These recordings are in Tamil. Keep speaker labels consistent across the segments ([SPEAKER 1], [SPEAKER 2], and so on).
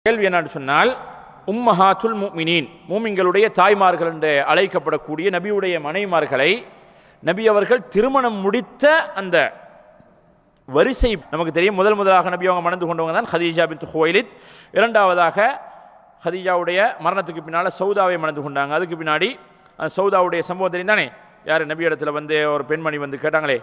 [SPEAKER 1] கேள்வி என்னன்னு சொன்னால் உம்மஹாத்துல் முஃமினீன் மூமின்களுடைய தாய்மார்கள் என்று அழைக்கப்படக்கூடிய நபியுடைய மனைமார்களை நபி அவர்கள் திருமணம் முடித்த அந்த வரிசை நமக்கு தெரியும் முதல் முதலாக நபி அவங்க மணந்து கொண்டவங்க தான் ஹதீஜா பின் ஹுவைலித் இரண்டாவதாக ஹதீஜாவுடைய மரணத்துக்கு பின்னால் சௌதாவை மணந்து கொண்டாங்க அதுக்கு பின்னாடி அந்த சௌதாவுடைய சம்பவம் தெரியும் தானே யார் நபி இடத்துல வந்து ஒரு பெண்மணி வந்து கேட்டாங்களே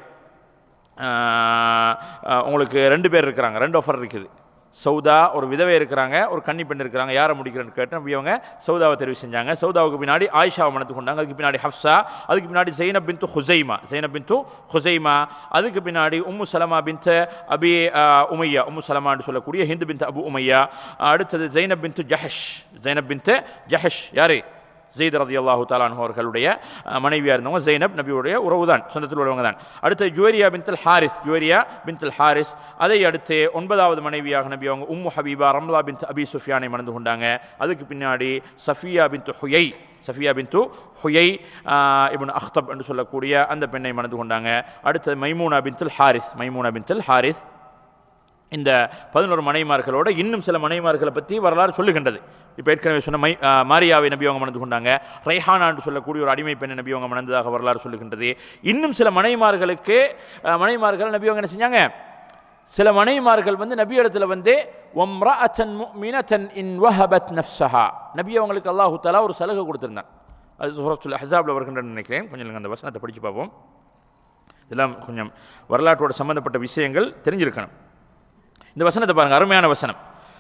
[SPEAKER 1] ஆஹ், ஆஹ், உங்களுக்கு ரெண்டு பேர் இருக்கிறாங்க ரெண்டு ஆஃபர் இருக்குது சௌதா ஒரு விதவை இருக்கிறாங்க ஒரு கன்னி பெண் இருக்கிறாங்க யாரை முடிக்கிறேன்னு கேட்டு நபி அவங்க சௌதாவை தெரிவு செஞ்சாங்க சௌதாவுக்கு பின்னாடி ஆயிஷாவை மணந்து கொண்டாங்க அதுக்கு பின்னாடி ஹப்ஸா அதுக்கு பின்னாடி ஜெய்னப் பின்து ஹுசைமா ஜெய்னப் பின்து ஹுசைமா அதுக்கு பின்னாடி உம்மு சலமா பின்த் அபி ஆஹ், உமையா உம்மு சலமான்னு சொல்லக்கூடிய ஹிந்து பின்த் அபு உமையா அடுத்தது ஜெய்னப் பின்து ஜஹஷ் ஜெய்னப் பின்த் ஜஹஷ் யாரு ஜெயித் ரதி அல்லாஹு தாலான் அவர்களுடைய அஹ், மனைவியா இருந்தவங்க ஜெய்னப் நபியுடைய உறவு தான் சொந்தத்தில் உள்ளவங்க தான் அடுத்து Juwayriya bint Harith Juwayriya bint Harith அதை அடுத்து ஒன்பதாவது மனைவியாக நபி அவங்க உம்மு ஹபீபா ரம்லா பின் அபி சுஃபியானை மணந்து கொண்டாங்க அதுக்கு பின்னாடி சஃபியா பின் ஹுயை சஃபியா பின் ஹுயை இப்னு அக்தப் என்று சொல்லக்கூடிய அந்த பெண்ணை மணந்து கொண்டாங்க அடுத்தது Maimuna bint Harith Maimuna bint Harith இந்த பதினோரு மனைமார்களோட இன்னும் சில மனைமார்களை பற்றி வரலாறு சொல்லுகின்றது இப்போ ஏற்கனவே சொன்ன மை ஆ, மாரியாவை நபி அவங்க மணந்து கொண்டாங்க ரைஹானா என்று சொல்லக்கூடிய ஒரு அடிமை பெண்ணை நபி அவங்க மணந்ததாக வரலாறு சொல்லுகின்றது இன்னும் சில மனைமார்களுக்கு ஆ, மனைமார்கள் நபி அவங்க என்ன செஞ்சாங்க சில மனைமார்கள் வந்து நபி இடத்துல வந்து ஒம்ரஅத்தன் முஃமினத்தன் இன் வஹபத் நஃப்ஸஹா நபி அவங்களுக்கு அல்லாஹு தஆலா ஒரு சலுகை கொடுத்திருந்தான் அது சூரத்துல் அஹ்ஸாப்ல வருகின்றன்னு நினைக்கிறேன் கொஞ்சம் இல்லைங்க அந்த வசனத்தை படித்து பார்ப்போம் இதெல்லாம் கொஞ்சம் வரலாற்றோட சம்பந்தப்பட்ட விஷயங்கள் தெரிஞ்சிருக்கணும் இந்த வசனத்தை பாருங்க அருமையான வசனம்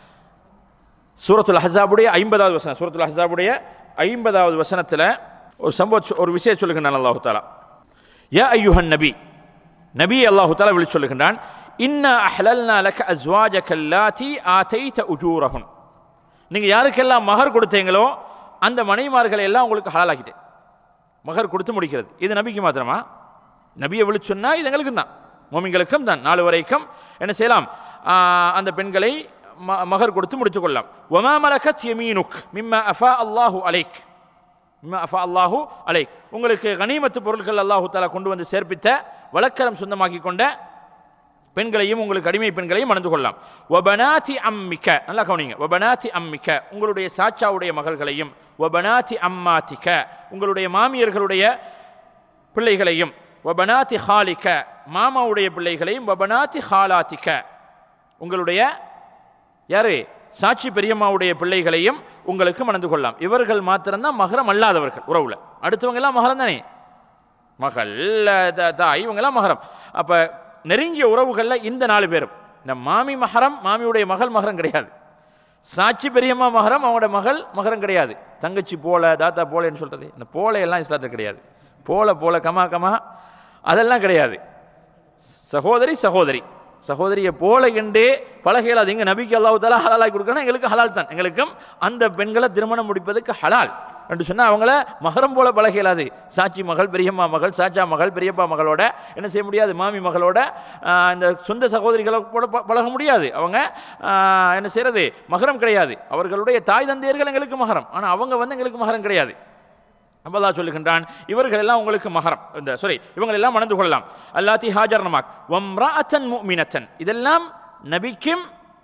[SPEAKER 1] சூரத்துல் ஹஸாபுடைய ஐம்பதாவது வசனம் சூரத்துல் ஹஸாபுடைய ஐம்பதாவது வசனத்தில் ஒரு சம்பவ ஒரு விஷயம் சொல்லுகின்றான் அல்லாஹு தாலா யா ஐயுஹன் நபி நபி அல்லாஹு தாலா விழி சொல்லுகின்றான் இன்னா அஹ்லல்னா லக அஸ்வாஜக அல்லாதி ஆதைத உஜூரஹுன் நீங்க யாருக்கெல்லாம் மகர் கொடுத்தீங்களோ அந்த மனைமார்களை எல்லாம் உங்களுக்கு ஹலாலாக்கிட்டேன் மகர் கொடுத்து முடிக்கிறது இது நபிக்கு மாத்திரமா நபியை விழிச்சு சொன்னா இது எங்களுக்கும் தான் மோமிங்களுக்கும் தான் நாலு வரைக்கும் என்ன செய்யலாம் ஆஹ், அந்த பெண்களை ம- மகர் கொடுத்து முடித்துக் கொள்ளலாம் ஒமா மலகத் யமீனுக் மிம்ம அஃபா அல்லாஹு அலைக் மிம்ம அஃபா அல்லாஹு அலைக் உங்களுக்கு கனிமத்து பொருட்கள் அல்லாஹு தாலா கொண்டு வந்து சேர்ப்பித்த வழக்கரம் சொந்தமாக்கி கொண்ட பெண்களையும் உங்களுக்கு அடிமை பெண்களையும் மணந்து கொள்ளலாம் ஒபனாதி அம்மிக்க நல்லா கவனிங்க ஒபனாதி அம்மிக்க உங்களுடைய சாச்சாவுடைய மகள்களையும் ஒபனாதி அம்மாத்திக்க உங்களுடைய மாமியர்களுடைய பிள்ளைகளையும் வபனாத்தி ஹாலிக்க மாமாவுடைய பிள்ளைகளையும் வபனாத்தி ஹாலாத்திக்க உங்களுடைய யாரு சாட்சி பெரியம்மாவுடைய பிள்ளைகளையும் உங்களுக்கு மணந்து கொள்ளலாம் இவர்கள் மாத்திரம்தான் மகரம் அல்லாதவர்கள் உறவுல அடுத்தவங்க எல்லாம் மகரம் தானே மகள் த- தாய் இவங்கெல்லாம் மகரம் அப்ப நெருங்கிய உறவுகள்ல இந்த நாலு பேரும் இந்த மாமி மகரம் மாமியுடைய மகள் மகரம் கிடையாது சாட்சி பெரியம்மா மகரம் அவங்களோட மகள் மகரம் கிடையாது தங்கச்சி போல தாத்தா போலேன்னு சொல்றது இந்த போல எல்லாம் இஸ்லாத்தில் கிடையாது போல போல கமா கமா அதெல்லாம் கிடையாது சகோதரி சகோதரி சகோதரியை போல கண்டு பழகையில் எங்க நபிக்கு அல்லாஹ் தாலா ஹலாலாக்கி கொடுக்கணும் எங்களுக்கு ஹலால் தான் எங்களுக்கும் அந்த பெண்களை திருமணம் முடிப்பதற்கு ஹலால் என்று சொன்னால் அவங்கள மகரம் போல பழக இயலாது சாட்சி மகள் பெரியம்மா மகள் சாச்சா மகள் பெரியப்பா மகளோட என்ன செய்ய முடியாது மாமி மகளோட ஆஹ், இந்த சொந்த சகோதரிகளை கூட ப- பழக முடியாது அவங்க ஆஹ், என்ன செய்யறது மகரம் கிடையாது அவர்களுடைய தாய் தந்தையர்கள் எங்களுக்கு மகரம் ஆனால் அவங்க வந்து எங்களுக்கு மகரம் கிடையாது அல்லாஹ் சொல்லுகின்றான் இவர்கள் எல்லாம் உங்களுக்கு மகரம் இந்த சாரி இவங்க எல்லாம் மணந்து கொள்ளலாம் அல்லாத்தி ஹாஜர் நமாக் வம்ராஅத்தன் முஃமினத்தன் இதெல்லாம் நபிக்கும்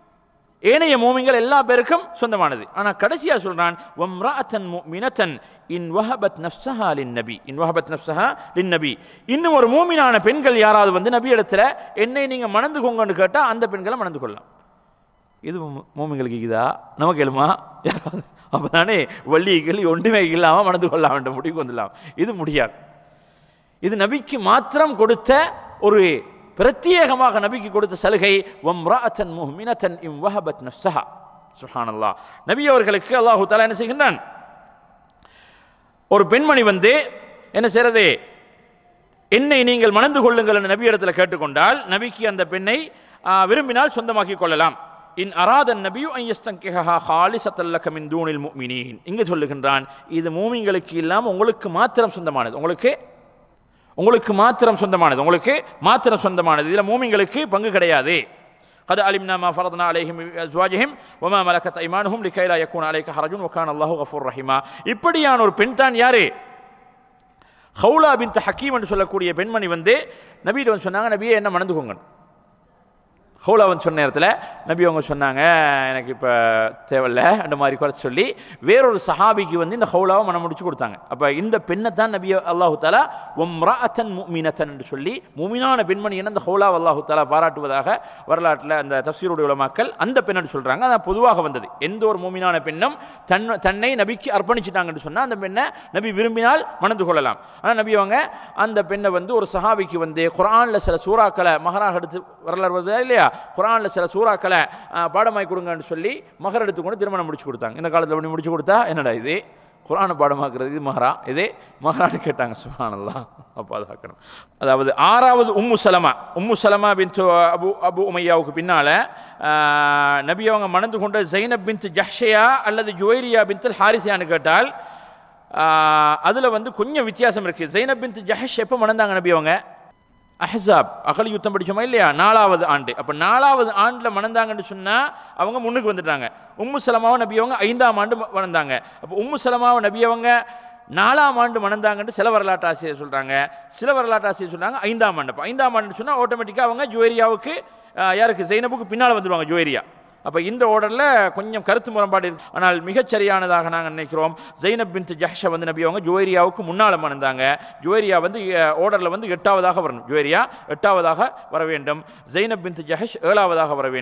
[SPEAKER 1] ஏனைய மூமிங்கள் எல்லா பேருக்கும் சொந்தமானது ஆனா கடைசியா சொல்றான் வம்ராஅத்தன் முஃமினத்தன் இன் வஹபத் நஃப்ஸஹா லின்னபி இன் வஹபத் நஃப்ஸஹா லின்னபி இன்னும் ஒரு மூமினான பெண்கள் யாராவது வந்து நபி இடத்துல என்னை நீங்க மணந்துக்கோங்கன்னு கேட்டா அந்த பெண்களை மணந்து கொள்ளலாம் இது மூ- மூமிங்களுக்கு இருக்குதா நமக்கு எழுமா யாராவது அப்பதானே வள்ளி கிளி ஒன்றுமே இல்லாமல் மணந்து கொள்ள வேண்டும் முடிவுக்கு வந்துடலாம் இது முடியாது இது நபிக்கு மாத்திரம் கொடுத்த ஒரு பிரத்யேகமாக நபிக்கு கொடுத்த சலுகை வம்ராஅத்தன் முஹ்மினத்தன் இம் வஹபத் நஃப்ஸஹா சுப்ஹானல்லாஹ் நபி அவர்களுக்கு அல்லாஹு தஆலா என்ன செய்கின்றான் ஒரு பெண்மணி வந்து என்ன செய்யறது என்னை நீங்கள் மணந்து கொள்ளுங்கள் என்று நபி இடத்துல கேட்டுக்கொண்டால் நபிக்கு அந்த பெண்ணை ஆ, விரும்பினால் சொந்தமாக்கிக் கொள்ளலாம் இன் அராதன் நபியு ஐயஸ்தங்கிஹா ஹாலிசத்தல்லக மின் தூணில் முஃமினீன் இங்கு சொல்லுகின்றான் இது மூமிங்களுக்கு இல்லாமல் உங்களுக்கு மாத்திரம் சொந்தமானது உங்களுக்கு உங்களுக்கு மாத்திரம் சொந்தமானது உங்களுக்கு மாத்திரம் சொந்தமானது இதில் மூமிங்களுக்கு பங்கு கிடையாது قد علمنا ما فرضنا عليهم ازواجهم وما ملكت ايمانهم لكي لا يكون عليك حرج وكان الله غفور رحيما இப்படியான ஒரு பெண் தான் யாரு ஹவுலா பின் ஹக்கீம் என்று சொல்லக்கூடிய பெண்மணி வந்து நபியிடம் வந்து சொன்னாங்க நபியே என்ன மணந்துக்கோங்க ஹவுலா வந்து சொன்ன நேரத்தில் நபி அவங்க சொன்னாங்க எனக்கு இப்போ தேவையில்ல அந்த மாதிரி குறைச்சி சொல்லி வேறொரு சஹாபிக்கு வந்து இந்த ஹவுலாவை மனம் முடிச்சு கொடுத்தாங்க அப்போ இந்த பெண்ணை தான் நபி அல்லாஹு தாலா ஒம்ராத்தன் முமினத்தன் என்று சொல்லி முமினான பெண்மணி என்ன இந்த ஹவுலா அல்லாஹு தாலா பாராட்டுவதாக வரலாற்றில் அந்த தஃசீருடைய உலமாக்கள் அந்த பெண்ணு சொல்கிறாங்க அதான் பொதுவாக வந்தது எந்த ஒரு முமினான பெண்ணும் தன் தன்னை நபிக்கு அர்ப்பணிச்சிட்டாங்கன்னு சொன்னால் அந்த பெண்ணை நபி விரும்பினால் மணந்து கொள்ளலாம் ஆனால் நபி அவங்க அந்த பெண்ணை வந்து ஒரு சஹாபிக்கு வந்து குரானில் சில சூறாக்களை மகராக எடுத்து வரலாறு வருதா இல்லையா குரானில் சில சூறாக்களை ஆ, பாடமாக்கி கொடுங்கன்னு சொல்லி மகர் எடுத்துக்கொண்டு திருமணம் முடிச்சு கொடுத்தாங்க இந்த காலத்தில் அப்படி முடிச்சு கொடுத்தா என்னடா இது குரானை பாடமாக்குறது இது மஹரா இதே மஹரான்னு கேட்டாங்க சுபானல்லாம் அப்போ அதாக்கணும் அதாவது ஆறாவது உம்மு சலமா உம்மு சலமா பின் அபு அபு உமையாவுக்கு பின்னால ஆ, நபி அவங்க மணந்து கொண்ட ஜைனப் பின் ஜஹ்ஷயா அல்லது ஜுவைரியா பின் ஹாரிசியான்னு கேட்டால் அதில் வந்து கொஞ்சம் வித்தியாசம் இருக்குது ஜைனப் பின் ஜஹஷ் எப்போ மணந்தாங்க நபி அவங்க அஹ்ஸாப் அகல் யுத்தம் படிச்சோமா இல்லையா நாலாவது ஆண்டு அப்போ நாலாவது ஆண்டில் மணந்தாங்கன்னு சொன்னால் அவங்க முன்னுக்கு வந்துட்டாங்க உம்மு சலமாவை நபி அவங்க ஐந்தாம் ஆண்டு ம- மணந்தாங்க அப்போ உம்மு சலமாவை நபி அவங்க நாலாம் ஆண்டு மணந்தாங்கன்னு சில வரலாற்று ஆசிரியர் சொல்கிறாங்க சில வரலாற்று ஆசிரியர் சொல்றாங்க ஐந்தாம் ஆண்டு அப்போ ஐந்தாம் ஆண்டு சொன்னால் ஆட்டோமேட்டிக்காக அவங்க ஜுவேரியாவுக்கு ஆஹ், யாருக்கு ஜெய்னபுக்கு பின்னால் வந்துடுவாங்க ஜுவேரியா அப்போ இந்த ஆர்டரில் கொஞ்சம் கருத்து முரண்பாடு இருக்கு ஆனால் மிகச் சரியானதாக நாங்கள் நினைக்கிறோம் ஜெய்னப் பின் ஜஹ்ஷ வந்து நபி அவங்க ஜுவேரியாவுக்கு முன்னால் மணந்தாங்க ஜுவேரியா வந்து ஆர்டரில் வந்து எட்டாவதாக வரணும் ஜுவேரியா எட்டாவதாக வர வேண்டும் ஜெய்னப் பின் ஜஹஷ் ஏழாவதாக வர வேண்டும்